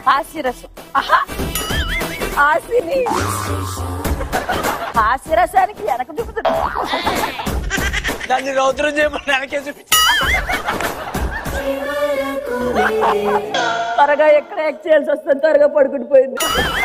హాస్యరసం ఆహా! హాసిని హాస్యరసానికి వెనక చూపుతుంది దాన్ని రౌద్రం చేయమని వెనకే చూపించి త్వరగా ఎక్కడ యాక్ట్ చేయాల్సి వస్తుంది త్వరగా పడుకుని పోయింది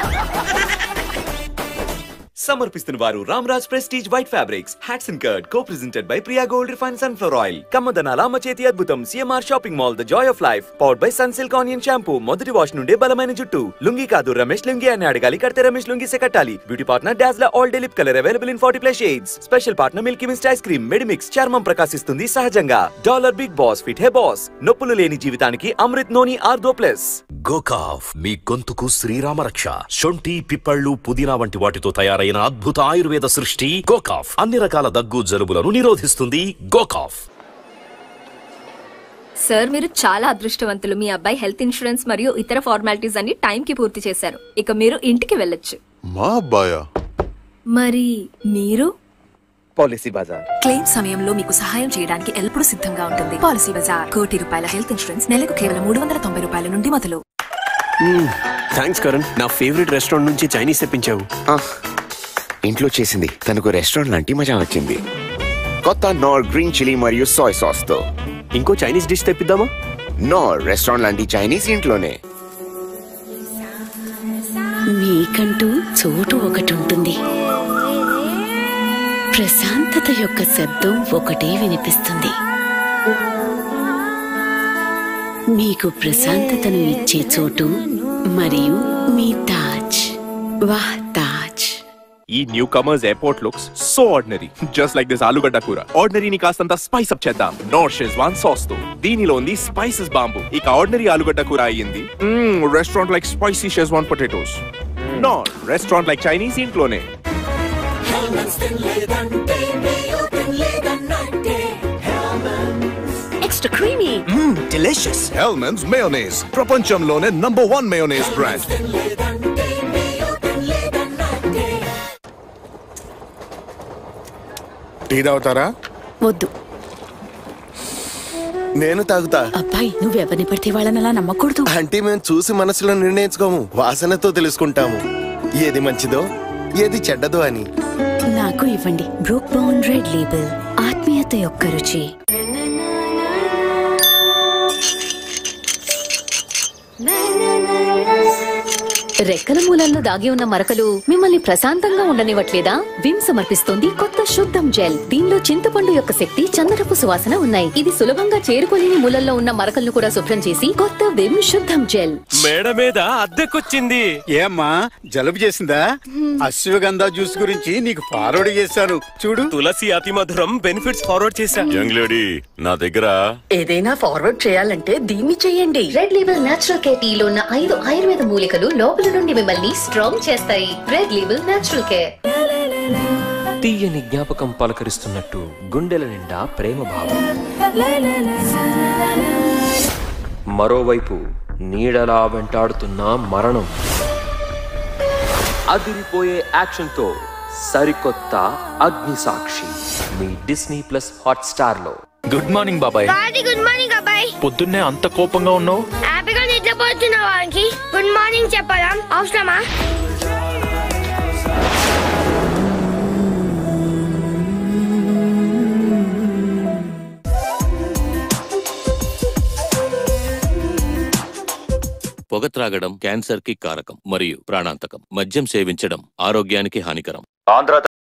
సమర్పిస్తున్న వారు Ramraj prestige white fabrics hats and curd co presented by Priya gold refine sunflower oil కమ్మదనాల అమ్మ చేతి అద్భుతం CMR shopping mall the joy of life powered by Sunsilk onion shampoo మొదటి వాష్ నుండే బలమైన జుట్టు లుంగి కాదు రమేష్ లుంగి అని అడగాలి కడితే రమేష్ లుంగి సే కట్టాలి beauty partner Dazzler all day lip colour available in forty plus shades special partner Milky Mist ice cream Medimix చర్మం ప్రకాశిస్తుంది సహజంగా Dollar Big Boss fit hey boss నొప్పులు లేని జీవితానికి అమృత్ నోని ఆర్దో ప్లస్ గోకాఫ్ మీ గొంతుకు శ్రీరామ రక్ష శొంఠి పిప్పళ్ళు పుదీనా వంటి వాటితో తయారైన అద్భుత ఆయుర్వేద సృష్టి గోకాఫ్ అన్ని రకాల దగ్గు జలుబులను నిరోధిస్తుంది గోకాఫ్ సార్ మీరు చాలా అదృష్టవంతులు మీ అబ్బాయి హెల్త్ ఇన్సూరెన్స్ మరియు ఇతర ఫార్మాలిటీస్ అన్ని టైంకి పూర్తి చేశారు ఇక మీరు ఇంటికి వెళ్ళొచ్చు మా అబ్బాయా మరి మీరు పాలసీ బజార్ క్లెయిమ్ సమయంలో మీకు సహాయం చేయడానికి ఎల్లప్పుడూ సిద్ధంగా ఉంటుంది పాలసీ బజార్ కోటి రూపాయల హెల్త్ ఇన్సూరెన్స్ నెలకు కేవలం మూడు వందల తొంభై రూపాయల నుండి మొదలు థ్యాంక్స్ కరణ్ నా ఫేవరెట్ రెస్టారెంట్ నుంచి చైనీస్ తెప్పించావు ఇంట్లో చేసింది తనకు రెస్టారెంట్ లాంటి మజా వచ్చింది కొత్త నార్ గ్రీన్ చిల్లీ మరియు సాయ్ సాస్ తో ఇంకో చైనీస్ డిష్ తెప్పిద్దామా నార్ రెస్టారెంట్ లాంటి చైనీస్ ఇంట్లోనే మీకంటూ చోటు ఒకటి ఉంటుంది ప్రశాంతత యొక్క శబ్దం ఒకటే వినిపిస్తుంది మీకు ప్రశాంతతను ఇచ్చే చోటు మరియు మీ తాజ్ వాహ్ తాజ్ ఈ newcomers airport looks so ordinary just like this ఆలుగడ్డ కూర ఆర్డినరీని కాస్తంత స్పైస్ అప్ చేద్దాం నోర్ షెజ్వాన్ సాస్ తో దీనిలో ఉంది స్పైసెస్ బాంబు ఇక ఆర్డినరీ ఆలుగడ్డ కూర అయ్యింది restaurant like spicy Schezwan potatoes nor restaurant like Chinese ఇంట్లోనే extra creamy delicious Hellmann's mayonnaise ప్రపంచంలోనే number one mayonnaise brand tea తాగుతారా వద్దు నేను తాగుతా అబ్బాయి నువ్వెవరిని పడితే వాళ్ళని అలా నమ్మకూడదు అంటే మేము చూసి మనసులో నిర్ణయించుకోము వాసనతో తెలుసుకుంటాము ఏది మంచిదో ఏది చెడ్డదో అని నాకు ఇవ్వండి బ్రూక్ బౌన్ రెడ్ లేబుల్ ఆత్మీయత యొక్క రుచి రెక్కల మూలల్లో దాగి ఉన్న మరకలు మిమ్మల్ని ప్రశాంతంగా ఉండనివ్వట్లేదా విమ్ సమర్పిస్తోంది కొత్త శుద్ధం జెల్ దీనిలో చింతపండు యొక్క శక్తి చందనపు సువాసన ఉన్నాయి ఇది సులభంగా చేరుకోలేని మూలల్లో ఉన్న మరకలను కూడా శుభ్రం చేసి కొత్త విమ్ శుద్ధం జెల్ మేడ మీద అద్దెకొచ్చింది ఏమ్మా జలుబు చేసిందా అశ్వగంధ జ్యూస్ గురించి నీకు ఫార్వర్డ్ చేశాను చూడు తులసి అతి మధురం బెనిఫిట్స్ ఫార్వర్డ్ చేశా యంగ్ లేడీ నా దగ్గర ఏదైనా ఫార్వర్డ్ చేయాలంటే దీన్ని చేయండి రెడ్ లేబుల్ నేచురల్ కేర్ టీలో ఉన్న ఐదు ఆయుర్వేద మూలికలు లోపల నుండి మిమ్మల్ని స్ట్రాంగ్ చేస్తాయి రెడ్ లేబుల్ నేచురల్ కేర్ తీయని జ్ఞాపకం పలకరిస్తున్నట్టు గుండెల నిండా ప్రేమ భావం మరోవైపు నీడలా వెంటాడుతున్న మరణం అదిరిపోయే యాక్షన్తో సరికొత్త అగ్ని సాక్షి మీ డిస్నీ ప్లస్ హాట్ స్టార్ లో గుడ్ మార్నింగ్ బాబాయ్ గుడ్ మార్నింగ్ అబ్బాయి పొద్దున్నే అంత కోపంగా ఉన్నావు హ్యాపీగా నిద్రపోతున్న వానికి గుడ్ మార్నింగ్ చెప్పడం అవసరమా పొగ త్రాగడం క్యాన్సర్ కి కారకం మరియు ప్రాణాంతకం మద్యం సేవించడం ఆరోగ్యానికి హానికరం ఆంధ్ర